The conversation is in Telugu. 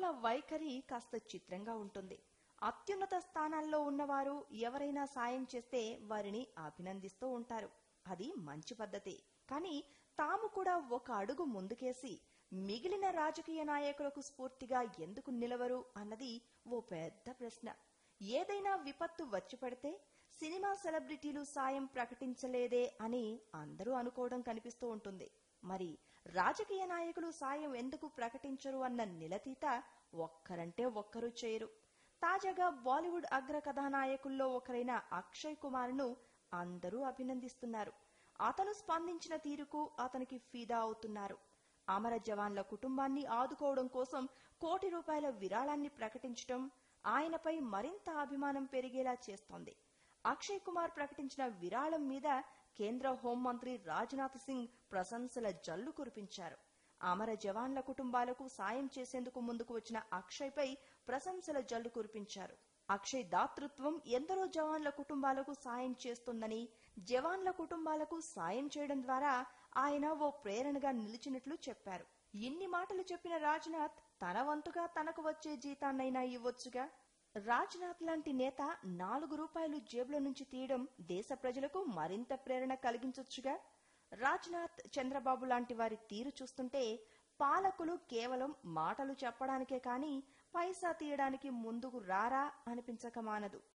అధికారుల వైఖరి కాస్త చిత్రంగా ఉంటుంది అత్యున్నత స్థానాల్లో ఉన్నవారు ఎవరైనా సాయం చేస్తే వారిని అభినందిస్తూ ఉంటారు అది మంచి పద్ధతి కానీ తాము కూడా ఒక అడుగు ముందుకేసి మిగిలిన రాజకీయ నాయకులకు స్ఫూర్తిగా ఎందుకు నిలవరు అన్నది ఓ పెద్ద ప్రశ్న ఏదైనా విపత్తు వచ్చి పడితే సినిమా సెలబ్రిటీలు సాయం ప్రకటించలేదే అని అందరూ అనుకోవడం కనిపిస్తూ ఉంటుంది మరి రాజకీయ నాయకులు సాయం ఎందుకు ప్రకటించరు అన్న నిలతీత ఒక్కరంటే ఒక్కరు చేయరు తాజాగా బాలీవుడ్ అగ్ర కథానాయకుల్లో ఒకరైన అక్షయ్ కుమార్ను అందరూ అభినందిస్తున్నారు అతను స్పందించిన తీరుకు అతనికి ఫిదా అవుతున్నారు అమర జవాన్ల కుటుంబాన్ని ఆదుకోవడం కోసం కోటి రూపాయల విరాళాన్ని ప్రకటించడం ఆయనపై మరింత అభిమానం పెరిగేలా చేస్తోంది అక్షయ్ కుమార్ ప్రకటించిన విరాళం మీద కేంద్ర హోంమంత్రి రాజ్నాథ్ సింగ్ ప్రశంసల జల్లు కురిపించారు అమర జవాన్ల కుటుంబాలకు సాయం చేసేందుకు ముందుకు వచ్చిన అక్షయ్ పై ప్రశంసల జల్లు కురిపించారు అక్షయ్ దాతృత్వం ఎందరో జవాన్ల కుటుంబాలకు సాయం చేస్తుందని జవాన్ల కుటుంబాలకు సాయం చేయడం ద్వారా ఆయన ఓ ప్రేరణగా నిలిచినట్లు చెప్పారు ఇన్ని మాటలు చెప్పిన రాజ్నాథ్ తన వంతుగా తనకు వచ్చే జీతాన్నైనా ఇవ్వొచ్చుగా రాజ్నాథ్ లాంటి నేత నాలుగు రూపాయలు జేబులో నుంచి తీయడం దేశ ప్రజలకు మరింత ప్రేరణ కలిగించొచ్చుగా రాజ్నాథ్ చంద్రబాబు లాంటి వారి తీరు చూస్తుంటే పాలకులు కేవలం మాటలు చెప్పడానికే కాని పైసా తీయడానికి ముందుకు రారా అనిపించక మానదు